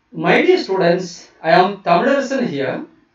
My dear students, I am Tamilarasan here.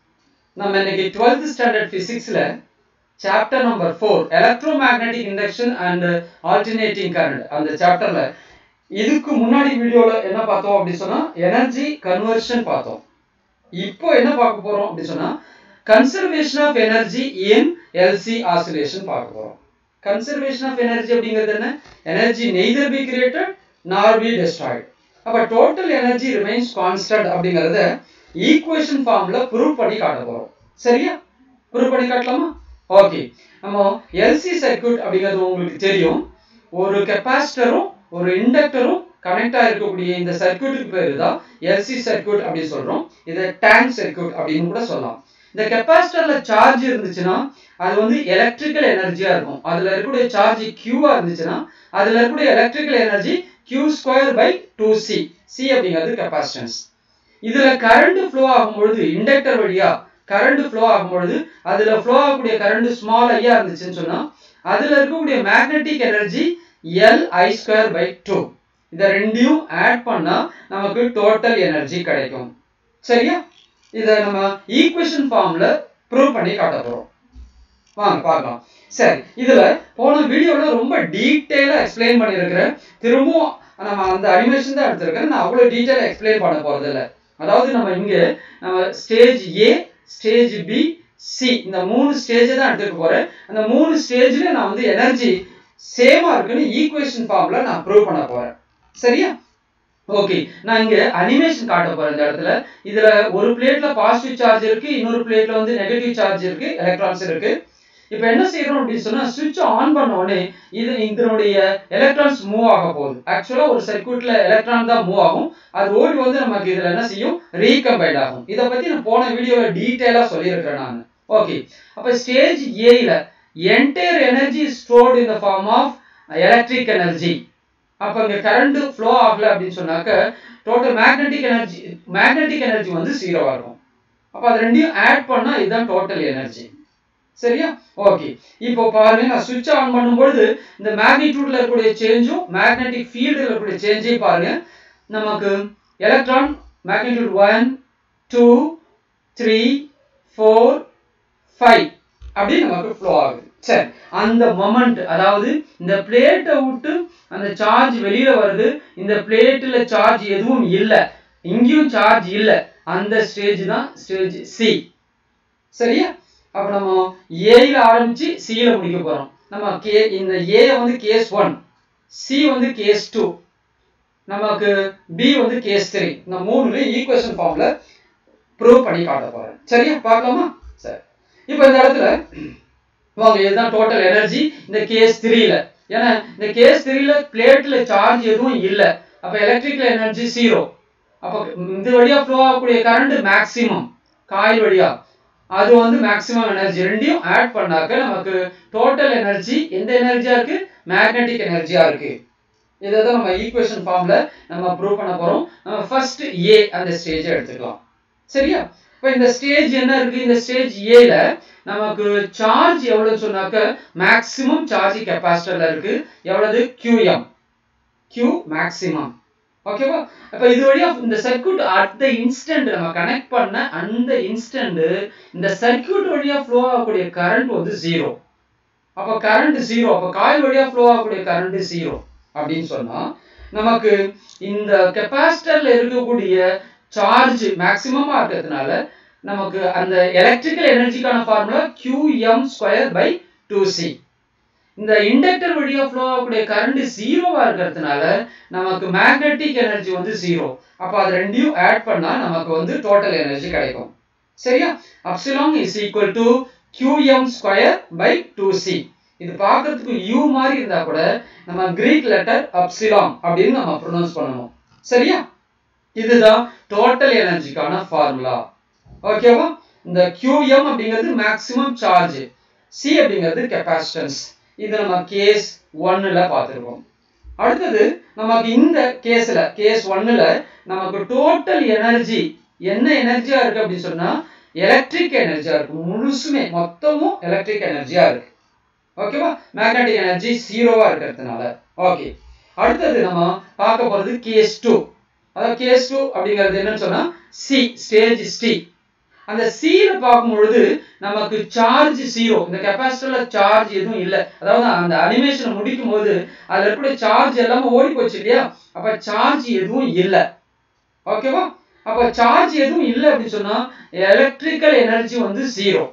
நம்ம இன்னைக்கு 12th standard பிசிக்ஸ்ல chapter number four electromagnetic induction and alternating current அந்த சாப்டர்ல இதுக்கு முன்னாடி வீடியோல என்ன பார்த்தோம் அப்படி சொன்னா எனர்ஜி கன்வர்ஷன் பார்த்தோம் இப்போ என்ன பார்க்க போறோம் அப்படி சொன்னா conservation of energy in LC oscillation பார்க்க போறோம் கன்சர்வேஷன் ஆஃப் எனர்ஜி அப்படிங்கிறது என்ன energy neither be created nor be destroyed அப்ப டோட்டல் எனர்ஜி ரிமைன்ஸ் கான்ஸ்டன்ட் அப்படிங்கறத ஈக்குவேஷன் ஃபார்ம்ல ப்ரூவ் பண்ணி காட்ட போறோம் சரியா ப்ரூவ் பண்ணி காட்டலாமா ஓகே நம்ம எல்சி சர்க்யூட் அப்படிங்கிறது உங்களுக்கு தெரியும் ஒரு கெப்பாசிட்டரும் ஒரு இண்டக்டரும் கனெக்ட் ஆகிருக்கக்கூடிய இந்த சர்க்யூட்டுக்கு பேரு தான் எல்சி சர்க்யூட் அப்படின்னு சொல்றோம் இதை டேங்க் சர்க்யூட் அப்படின்னு கூட சொல்லலாம் இந்த கெப்பாசிட்டர்ல சார்ஜ் இருந்துச்சுன்னா அது வந்து எலக்ட்ரிக்கல் எனர்ஜியா இருக்கும் அதுல இருக்கக்கூடிய சார்ஜ் கியூவா இருந்துச்சுன்னா அதுல இருக்கக்கூடிய electrical energy Q square by two C C அப்படிங்கிறது கெப்பாசிட்டன்ஸ் இதுல கரண்ட் ஃப்ளோ ஆகும் பொழுது இண்டக்டர் வழியா கரண்ட் ஃப்ளோ ஆகும் பொழுது அதுல ஃப்ளோ ஆகக்கூடிய கரண்ட் ஸ்மால் ஐயா இருந்துச்சுன்னு சொன்னா அதுல இருக்கக்கூடிய magnetic energy L I square by two இதை ரெண்டையும் ஆட் பண்ணா நமக்கு டோட்டல் எனர்ஜி கிடைக்கும் சரியா இதை நம்ம ஈக்குவேஷன் ஃபார்ம்ல ப்ரூவ் பண்ணி காட்ட போறோம் வாங்க பார்க்கலாம் சரி இதுல போன வீடியோல ரொம்ப டீட்டெயிலா எக்ஸ்பிளைன் பண்ணியிருக்கிறேன் திரும்பவும் நம்ம அந்த அனிமேஷன் தான் எடுத்திருக்கிறேன் நான் அவ்வளோ டீட்டெயிலாக எக்ஸ்பிளைன் பண்ண போறது இல்லை அதாவது நம்ம இங்க நம்ம stage A stage B C இந்த மூணு ஸ்டேஜ் தான் எடுத்துக்க போறேன் அந்த மூணு ஸ்டேஜ்ல நான் வந்து எனர்ஜி சேமா இருக்குன்னு ஈக்குவேஷன் ஃபார்ம்ல நான் ப்ரூவ் பண்ண போறேன் சரியா ஓகே நான் இங்க அனிமேஷன் காட்ட போறேன் இந்த இடத்துல இதுல ஒரு பிளேட்ல பாசிட்டிவ் சார்ஜ் இருக்கு இன்னொரு பிளேட்ல வந்து நெகட்டிவ் சார்ஜ் இருக்கு எலக்ட்ரான்ஸ் இருக்கு இப்போ என்ன செய்யறோம் அப்படின்னு சொன்னா சுவிட்ச் ஆன் பண்ண உடனே இது இதனுடைய எலக்ட்ரான்ஸ் மூவ் ஆக போகுது ஆக்சுவலா ஒரு சர்க்யூட்ல எலக்ட்ரான் தான் மூவ் ஆகும் அது ஓடி வந்து நமக்கு இதுல என்ன செய்யும் ரீகம்பைண்ட் ஆகும் இதை பத்தி நான் போன வீடியோல டீட்டெயிலா சொல்லியிருக்கிறேன் நான் ஓகே அப்ப ஸ்டேஜ் ஏல entire energy stored in the form of electric energy அப்ப இங்க கரண்ட் ஃப்ளோ ஆகல அப்படின்னு சொன்னாக்க total magnetic energy magnetic energy வந்து ஜீரோவா இருக்கும் அப்ப அது ரெண்டையும் ஆட் பண்ணா இதுதான் டோட்டல் எனர்ஜி சரியா ஓகே இப்போ பாருங்க நான் சுவிட்ச் ஆன் பண்ணும்பொழுது இந்த மேக்னிடியூட்ல இருக்கக்கூடிய சேஞ்சும் மேக்னெட்டிக் ஃபீல்டில் இருக்கக்கூடிய சேஞ்சையும் பாருங்க நமக்கு electron magnitude one two three four five அப்படி நமக்கு ஃப்ளோ ஆகுது சரி அந்த மொமெண்ட் அதாவது இந்த பிளேட்டை விட்டு அந்த சார்ஜ் வெளியில வருது இந்த பிளேட்டில் சார்ஜ் எதுவும் இல்லை இங்கேயும் சார்ஜ் இல்லை அந்த ஸ்டேஜ் தான் ஸ்டேஜ் சி சரியா அப்ப நம்ம ஏல ஆரம்பிச்சு சில முடிக்க போறோம் நம்ம கே இந்த ஏ வந்து கேஸ் ஒன் சி வந்து கேஸ் டூ நமக்கு பி வந்து கேஸ் த்ரீ இந்த மூணுல ஈக்குவேஷன் ஃபார்ம்ல ப்ரூவ் பண்ணி காட்ட போறேன் சரியா பார்க்கலாமா சரி இப்போ இந்த இடத்துல வாங்க இதுதான் டோட்டல் எனர்ஜி இந்த கேஸ் த்ரீல ஏன்னா இந்த கேஸ் த்ரீல பிளேட்ல சார்ஜ் எதுவும் இல்லை அப்ப எலக்ட்ரிக்கல் எனர்ஜி ஜீரோ அப்போ இந்த வழியா ஃப்ளோ ஆகக்கூடிய கரண்ட் மேக்சிமம் காயில் வழியா அது வந்து மேக்ஸிமம் எனர்ஜி ரெண்டையும் ஆட் பண்ணாக்க நமக்கு டோட்டல் எனர்ஜி எந்த எனர்ஜியா இருக்கு மேக்னெட்டிக் எனர்ஜியா இருக்கு இதை தான் நம்ம ஈக்குவேஷன் ஃபார்ம்ல நம்ம ப்ரூவ் பண்ண போறோம் நம்ம ஃபர்ஸ்ட் ஏ அந்த ஸ்டேஜை எடுத்துக்கலாம் சரியா இப்போ இந்த ஸ்டேஜ் என்ன இருக்கு இந்த ஸ்டேஜ் ஏல நமக்கு சார்ஜ் எவ்வளவு சொன்னாக்க மேக்ஸிமம் சார்ஜ் கெப்பாசிட்டர்ல இருக்கு எவ்வளவு கியூஎம் கியூ மேக்ஸிமம் ஓகேவா அப்ப இது வழியா இந்த சர்க்கியூட் அட் த இன்ஸ்டன்ட் நம்ம கனெக்ட் பண்ண அந்த இன்ஸ்டன்ட் இந்த சர்க்கியூட் வழியா ஃப்ளோ ஆகக்கூடிய கரண்ட் வந்து ஜீரோ அப்ப கரண்ட் ஜீரோ அப்ப காயில் வழியா ஃப்ளோ ஆகக்கூடிய கரண்ட் ஜீரோ அப்படின்னு சொன்னா நமக்கு இந்த கெப்பாசிட்டர்ல இருக்கக்கூடிய சார்ஜ் மேக்சிமமா இருக்கிறதுனால நமக்கு அந்த எலக்ட்ரிக்கல் எனர்ஜிக்கான formula QM square by two C இந்த இண்டக்டர் வழியா ஃப்ளோ ஆகக்கூடிய கரண்ட் ஜீரோவா இருக்கிறதுனால நமக்கு மேக்னெட்டிக் எனர்ஜி வந்து ஜீரோ அப்ப அது ரெண்டையும் ஆட் பண்ணா நமக்கு வந்து டோட்டல் எனர்ஜி கிடைக்கும் சரியா epsilon is equal to QM square by two C இது பார்க்கறதுக்கு யூ மாதிரி இருந்தா கூட நம்ம கிரீக் லெட்டர் அப்சிலாங் அப்படின்னு நம்ம ப்ரொனவுன்ஸ் பண்ணணும் சரியா இதுதான் டோட்டல் எனர்ஜிக்கான ஃபார்முலா ஓகேவா இந்த கியூஎம் அப்படிங்கிறது மேக்சிமம் சார்ஜ் சி அப்படிங்கிறது கெப்பாசிட்டன்ஸ் இது நம்ம கேஸ் ஒன்னுல பார்த்துருக்கோம் அடுத்தது நமக்கு இந்த கேஸ்ல கேஸ் ஒன்னுல நமக்கு டோட்டல் எனர்ஜி என்ன எனர்ஜியா இருக்கு அப்படின்னு சொன்னா எலக்ட்ரிக் எனர்ஜியா இருக்கு முழுசுமே மொத்தமும் எலக்ட்ரிக் எனர்ஜியா இருக்கு ஓகேவா மேக்னெட்டிக் எனர்ஜி ஜீரோவா இருக்கிறதுனால ஓகே அடுத்தது நம்ம பார்க்க போறது கேஸ் டூ அதாவது கேஸ் டூ அப்படிங்கிறது என்னன்னு சொன்னா சி ஸ்டேஜ் டி அந்த சியில பார்க்கும் பொழுது நமக்கு சார்ஜ் ஜீரோ இந்த கெப்பாசிட்டர்ல சார்ஜ் எதுவும் இல்லை அதாவது அந்த அனிமேஷனை முடிக்கும் போது அதுல இருக்கக்கூடிய சார்ஜ் எல்லாமே ஓடி போச்சு இல்லையா அப்ப சார்ஜ் எதுவும் இல்லை ஓகேவா அப்ப சார்ஜ் எதுவும் இல்லை அப்படின்னு சொன்னா எலக்ட்ரிக்கல் எனர்ஜி வந்து ஜீரோ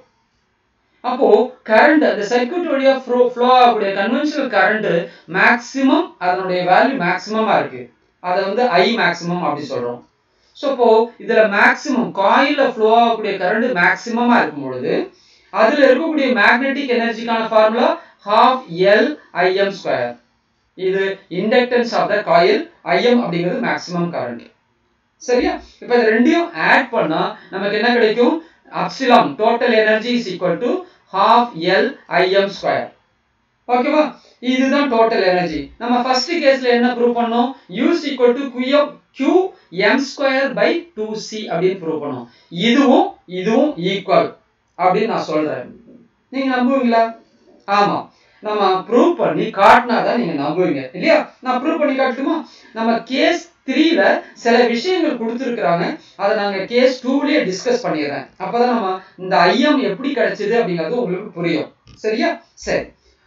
அப்போ கரண்ட் அந்த சர்க்யூட் வழியா ஃப்ளோ ஃப்ளோ ஆகக்கூடிய கன்வென்ஷனல் கரண்ட் மேக்சிமம் அதனுடைய வேல்யூ மேக்சிமமா இருக்கு அதை வந்து ஐ மேக்சிமம் அப்படி சொல்றோம் ஸோ இப்போ இதுல மேக்சிமம் காயில ஃப்ளோ ஆகக்கூடிய கரண்ட் மேக்சிமமா இருக்கும் பொழுது அதுல இருக்கக்கூடிய மேக்னெட்டிக் எனர்ஜிக்கான formula half L IM square இது inductance of the coil IM அப்படிங்கிறது மேக்சிமம் கரண்ட் சரியா இப்போ இது ரெண்டையும் ஆட் பண்ணா நமக்கு என்ன கிடைக்கும் epsilon total energy is equal to half L IM square ஓகேவா இதுதான் டோட்டல் எனர்ஜி நம்ம ஃபர்ஸ்ட் கேஸ்ல என்ன ப்ரூவ் பண்ணோம் U's equal to q q m square by two C அப்படின்னு ப்ரூவ் பண்ணோம் இதுவும் இதுவும் ஈக்குவல் அப்படின்னு நான் சொல்றேன் நீங்க நம்புவீங்களா ஆமா நம்ம ப்ரூவ் பண்ணி காட்டினா தான் நீங்க நம்புவீங்க இல்லையா நான் ப்ரூவ் பண்ணி காட்டுமா நம்ம கேஸ் த்ரீல சில விஷயங்கள் கொடுத்துருக்குறாங்க அதை நாங்க கேஸ் டூலயே டிஸ்கஸ் பண்ணிடுறேன் அப்பதான் நம்ம இந்த ஐஎம் எப்படி கிடைச்சது அப்படிங்கிறது உங்களுக்கு புரியும் சரியா சரி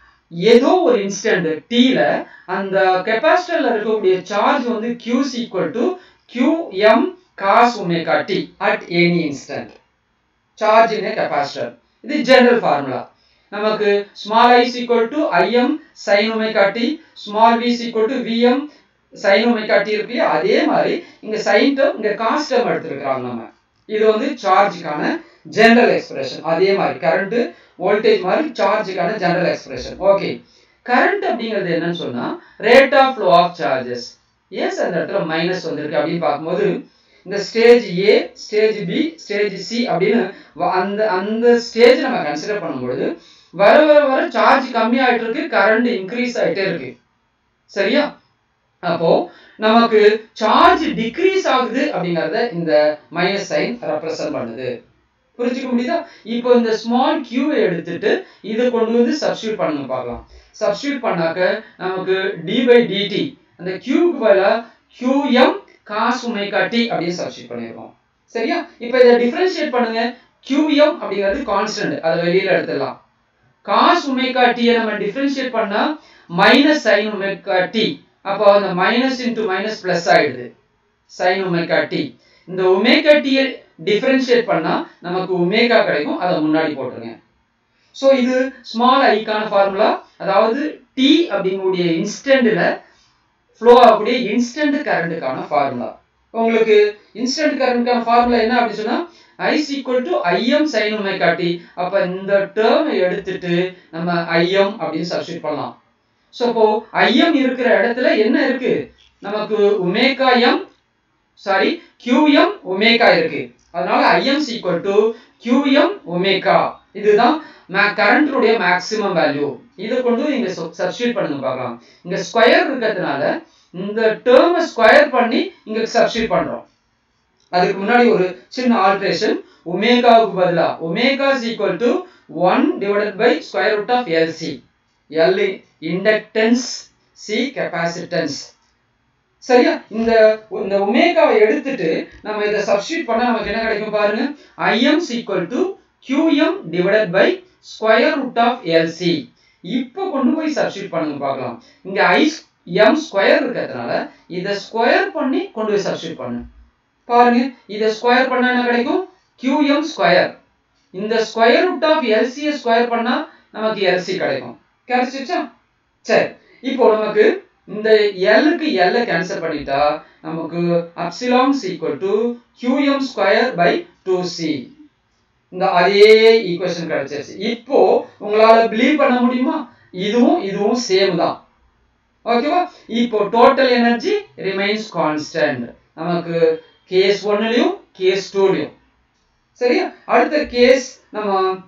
ஏதோ ஒரு இன்ஸ்டன்ட் டீல அந்த கெப்பாசிட்டர்ல இருக்கக்கூடிய சார்ஜ் வந்து Q's equal to Q M cos omega T at any instant charge in capacitor இது ஜெனரல் ஃபார்முலா நமக்கு small I equal to IIM sine omega T small V equal to VM sine omega T இருக்கு இல்லையா அதே மாதிரி இங்க sine term இங்க cos term எடுத்துருக்காங்க நம்ம இது வந்து சார்ஜுக்கான ஜெனரல் எக்ஸ்பிரஷன் அதே மாதிரி கரண்ட் வோல்டேஜ் மாதிரி சார்ஜுக்கான ஜெனரல் எக்ஸ்பிரஷன் ஓகே கரண்ட் அப்படிங்கிறது என்னன்னு சொன்னா rate of flow of charges yes அந்த இடத்துல மைனஸ் வந்திருக்கு அப்படின்னு பார்க்கும்போது இந்த stage A stage B stage C அப்படின்னு அந்த அந்த ஸ்டேஜ் நம்ம கன்சிடர் பண்ணும்பொழுது வர வர வர சார்ஜ் கம்மி ஆயிட்டு இருக்கு கரண்ட் இன்க்ரீஸ் ஆயிட்டே இருக்கு சரியா அப்போ நமக்கு சார்ஜ் டிக்ரீஸ் ஆகுது அப்படிங்கறத இந்த மைனஸ் சைன் ரெப்ரசன்ட் பண்ணுது புரிஞ்சுக்க முடியுதா இப்போ இந்த ஸ்மால் கியூவை எடுத்துட்டு இதை கொண்டு வந்து சப்ஸ்டியூட் பண்ணுங்க பார்க்கலாம் சப்ஸ்டியூட் பண்ணாக்க நமக்கு டி பை டிடி அந்த கியூக்கு பதிலாக கியூஎம் காஸ் ஒமேகா டி அப்படின்னு சப்ஸ்டியூட் பண்ணிருக்கோம் சரியா இப்போ இதை டிஃபரன்ஷியேட் பண்ணுங்க கியூஎம் அப்படிங்கிறது கான்ஸ்டன்ட் அதை வெளியில எடுத்துடலாம் காஸ் ஒமேகா டியை நம்ம டிஃபரன்ஷியேட் பண்ணா மைனஸ் சைன் ஒமேகா டி அப்போ அந்த மைனஸ் இன்டூ மைனஸ் பிளஸ் ஆயிடுது சைன் ஒமேகா டி இந்த ஒமேகா டியை டிஃபரன்ஷியேட் பண்ணா நமக்கு ஒமேகா கிடைக்கும் அதை முன்னாடி போட்டுருங்க ஸோ இது ஸ்மால் ஐக்கான ஃபார்முலா அதாவது டி அப்படிங்கக்கூடிய இன்ஸ்டன்ட்ல ஃப்ளோ ஆகக்கூடிய இன்ஸ்டன்ட் கரண்ட்டுக்கான ஃபார்முலா உங்களுக்கு இன்ஸ்டன்ட் கரண்ட்டுக்கான ஃபார்முலா என்ன அப்படின்னு சொன்னா i is equal to IIM sine omega t அப்ப இந்த டேர்ம் எடுத்துட்டு நம்ம ஐஎம் அப்படின்னு சப்ஸ்டியூட் பண்ணலாம் ஸோ இப்போ ஐஎம் இருக்கிற இடத்துல என்ன இருக்கு நமக்கு omega m sorry qm omega இருக்கு அதனால im equal to qm omega இதுதான் கரண்ட்டுடைய மேக்ஸிமம் வேல்யூ இதை கொண்டு நீங்க சப்ஸ்டியூட் பண்ணுங்க பார்க்கலாம் இங்க ஸ்கொயர் இருக்கிறதுனால இந்த டேர்மை ஸ்கொயர் பண்ணி இங்க சப்ஸ்டியூட் பண்றோம் அதுக்கு முன்னாடி ஒரு சின்ன ஆல்ட்ரேஷன் ஒமேகாவுக்கு பதிலா omega is equal to one divided by square root of LC L inductance C capacitance சரியா இந்த இந்த ஒமேகாவை எடுத்துட்டு நம்ம இதை சப்ஸ்டியூட் பண்ணா நமக்கு என்ன கிடைக்கும் பாருங்க im equal to qm divided by square root of LC இப்போ கொண்டு போய் சப்ஸ்டியூட் பண்ணுங்க பார்க்கலாம் இங்க ஐ எம் ஸ்கொயர் இருக்கிறதுனால இதை ஸ்கொயர் பண்ணி கொண்டு போய் சப்ஸ்டியூட் பண்ணு பாருங்க இதை ஸ்கொயர் பண்ணா என்ன கிடைக்கும் கியூஎம் ஸ்கொயர் இந்த ஸ்கொயர் ரூட் ஆஃப் எல்சியை ஸ்கொயர் பண்ணா நமக்கு எல்சி கிடைக்கும் கிடைச்சிச்சா சரி இப்போ நமக்கு இந்த எல்லுக்கு எல்லை கேன்சல் பண்ணிட்டா நமக்கு epsilon equal to QM square by two C இந்த அதே ஈக்குவேஷன் கிடைச்சிருச்சு இப்போ உங்களால பிலீவ் பண்ண முடியுமா இதுவும் இதுவும் சேம் தான் ஓகேவா இப்போ டோட்டல் எனர்ஜி ரிமைன்ஸ் கான்ஸ்டன்ட் நமக்கு கேஸ் ஒன்னுலயும் கேஸ் டூலையும் சரியா அடுத்த கேஸ் நம்ம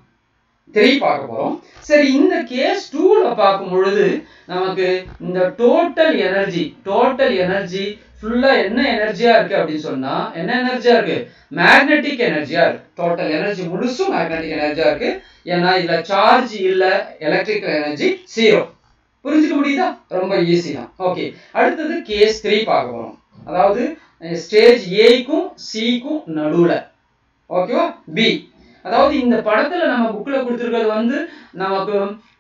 த்ரீ பார்க்க போறோம் சரி இந்த கேஸ் டூல பார்க்கும் பொழுது நமக்கு இந்த டோட்டல் எனர்ஜி டோட்டல் எனர்ஜி ஃபுல்லா என்ன எனர்ஜியா இருக்கு அப்படின்னு சொன்னா என்ன எனர்ஜியா இருக்கு மேக்னெட்டிக் எனர்ஜியா இருக்கு டோட்டல் எனர்ஜி முழுசும் மேக்னெட்டிக் எனர்ஜியா இருக்கு ஏன்னா இதுல சார்ஜ் இல்ல எலக்ட்ரிக்கல் எனர்ஜி ஜீரோ புரிஞ்சுக்க முடியுதா ரொம்ப ஈஸி தான் ஓகே அடுத்தது கேஸ் த்ரீ பார்க்க போறோம் அதாவது ஸ்டேஜ் ஏக்கும் சிக்கும் நடுவில் ஓகேவா பி அதாவது இந்த படத்துல நம்ம புக்ல கொடுத்துருக்கிறது வந்து நமக்கு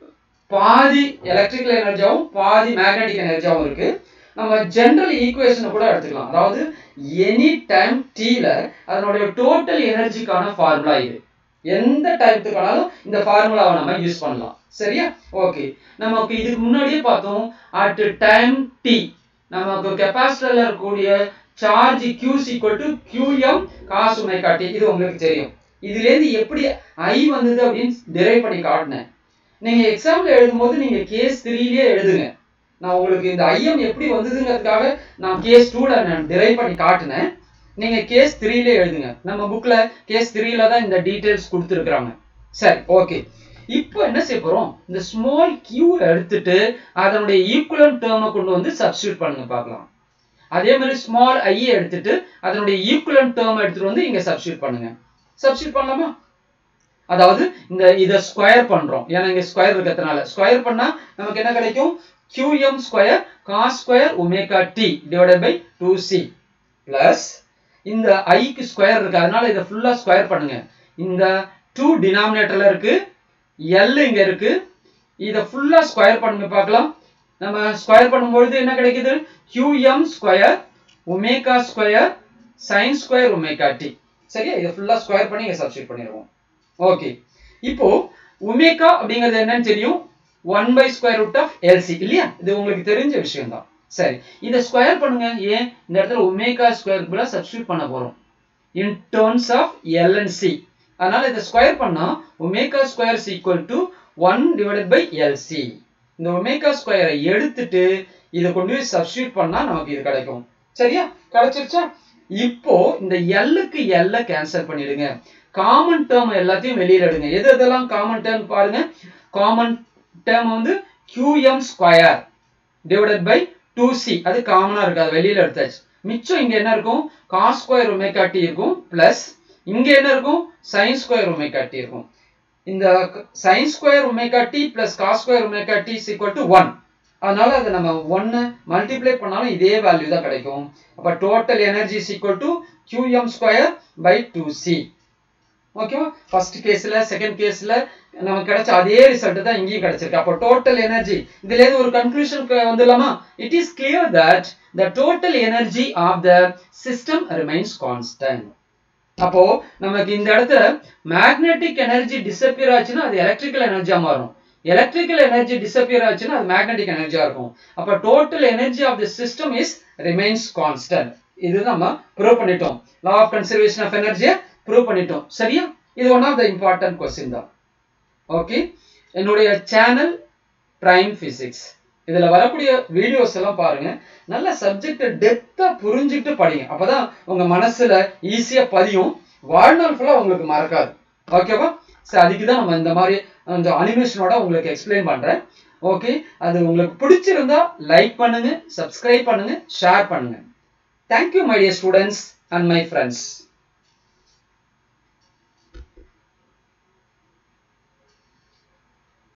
பாதி எலக்ட்ரிக்கல் எனர்ஜியாவும் பாதி மேக்னெட்டிக் எனர்ஜியாவும் இருக்கு நம்ம ஜென்ரல் ஈக்குவேஷனை கூட எடுத்துக்கலாம் அதாவது எனி டைம் டீல அதனுடைய டோட்டல் எனர்ஜிக்கான ஃபார்முலா இது எந்த டைத்துக்கானாலும் இந்த ஃபார்முலாவை நம்ம யூஸ் பண்ணலாம் சரியா ஓகே நமக்கு இதுக்கு முன்னாடியே பார்த்தோம் அட் டைம் டி நமக்கு கெப்பாசிட்டர்ல இருக்கக்கூடிய charge q equal to qm cos காட்டி இது உங்களுக்கு தெரியும் இதுலேருந்து எப்படி ஐ வந்தது அப்படின்னு டிரைவ் பண்ணி காட்டினேன் நீங்க எக்ஸாம்ல எழுதும்போது நீங்க கேஸ் த்ரீலயே எழுதுங்க நான் உங்களுக்கு இந்த ஐஎம் எப்படி வந்ததுங்கிறதுக்காக நான் கேஸ் டூல நான் டிரைவ் பண்ணி காட்டினேன் நீங்க கேஸ் த்ரீல எழுதுங்க நம்ம புக்ல கேஸ் த்ரீல தான் இந்த டீடைல்ஸ் கொடுத்துருக்குறாங்க சரி ஓகே இப்போ என்ன செய்ய போறோம் இந்த ஸ்மால் கியூ எடுத்துட்டு அதனுடைய ஈக்குவலன் டேர்மை கொண்டு வந்து சப்ஸ்டியூட் பண்ணுங்க பார்க்கலாம் அதே மாதிரி ஸ்மால் ஐ எடுத்துட்டு அதனுடைய ஈக்குவலன் டேர்ம் எடுத்துட்டு வந்து இங்க சப்ஸ்டியூட் பண்ணுங்க சப்ஸ்டியூட் பண்ணலாமா அதாவது இந்த இதை ஸ்கொயர் பண்றோம் ஏன்னா இங்க ஸ்கொயர் இருக்கிறதுனால ஸ்கொயர் பண்ணா நமக்கு என்ன கிடைக்கும் qm square cos square omega t divided by two C plus இந்த ஐக்கு ஸ்கொயர் இருக்கு அதனால இதை ஃபுல்லா ஸ்கொயர் பண்ணுங்க இந்த டூ டினாமினேட்டர்ல இருக்கு எல் இங்க இருக்கு இதை ஃபுல்லா ஸ்கொயர் பண்ணுங்க பார்க்கலாம் நம்ம ஸ்கொயர் பண்ணும்பொழுது என்ன கிடைக்குது qm square omega square sine square omega t சரியா இதை ஃபுல்லா ஸ்கொயர் பண்ணி இங்க சப்ஸ்டிட் பண்ணிடுவோம் ஓகே இப்போ ஒமேகா அப்படிங்கிறது என்னன்னு தெரியும் one by square root of LC இல்லையா இது உங்களுக்கு தெரிஞ்ச விஷயம் தான் சரி இதை ஸ்கொயர் பண்ணுங்க ஏன் இந்த இடத்துல ஒமேகா ஸ்கொயர் கூட சப்ஸ்டியூட் பண்ண போறோம் in terms of L and C அதனால இதை ஸ்கொயர் பண்ணா omega square is equal to one divided by LC இந்த ஒமேகா ஸ்கொயரை எடுத்துட்டு இதை கொண்டு போய் சப்ஸ்டியூட் பண்ணா நமக்கு இது கிடைக்கும் சரியா கிடைச்சிருச்சா இப்போ இந்த எல்லுக்கு எல்ல கேன்சல் பண்ணிடுங்க காமன் டேர்ம் எல்லாத்தையும் வெளியில எடுங்க எது எதெல்லாம் காமன் டேர்ம் பாருங்க காமன் டேர்ம் வந்து qm square divided by two C அது காமனா இருக்கு அது வெளியில எடுத்தாச்சு மிச்சம் இங்க என்ன இருக்கும் காஸ் ஸ்கொயர் ஒமேகா டி இருக்கும் பிளஸ் இங்க என்ன இருக்கும் சைன் ஸ்கொயர் ஒமேகா டி இருக்கும் இந்த sine square omega t plus cos square omega t is equal to one அதனால அதை நம்ம ஒன்னு மல்டிப்ளை பண்ணாலும் இதே வேல்யூ தான் கிடைக்கும் அப்ப total energy is equal to qm square by two C ஓகேவா ஃபர்ஸ்ட் கேஸ்ல செகண்ட் கேஸ்ல நமக்கு கிடைச்ச அதே ரிசல்ட் தான் இங்கேயும் கிடைச்சிருக்கு அப்போ டோட்டல் எனர்ஜி இதுல இருந்து ஒரு கன்க்ளூஷனுக்கு வந்துடலாமா it is clear that the total energy of the system remains constant அப்போ நமக்கு இந்த இடத்துல மேக்னெட்டிக் எனர்ஜி டிசப்பியர் ஆச்சுன்னா அது எலக்ட்ரிக்கல் எனர்ஜியா மாறும் எலக்ட்ரிக்கல் எனர்ஜி டிசப்பியர் ஆச்சுன்னா அது மேக்னெட்டிக் எனர்ஜியா இருக்கும் அப்ப total energy of the system is remains constant இது நம்ம ப்ரூவ் பண்ணிட்டோம் லா ஆஃப் கன்சர்வேஷன் ஆஃப் எனர்ஜியை ப்ரூவ் பண்ணிட்டோம் சரியா இது one of the important question தான் ஓகே என்னுடைய சேனல் பிரைம் பிசிக்ஸ் இதுல வரக்கூடிய வீடியோஸ் எல்லாம் பாருங்க நல்ல சப்ஜெக்ட் டெப்தா புரிஞ்சுக்கிட்டு படிங்க அப்பதான் உங்க மனசுல ஈஸியா பதியும் வாழ்நாள் ஃபுல்லா உங்களுக்கு மறக்காது ஓகேவா சரி அதுக்கு தான் நம்ம இந்த மாதிரி அந்த அனிமேஷனோட உங்களுக்கு எக்ஸ்பிளைன் பண்றேன் ஓகே அது உங்களுக்கு பிடிச்சிருந்தா லைக் பண்ணுங்க சப்ஸ்கிரைப் பண்ணுங்க ஷேர் பண்ணுங்க thank you my dear students and my friends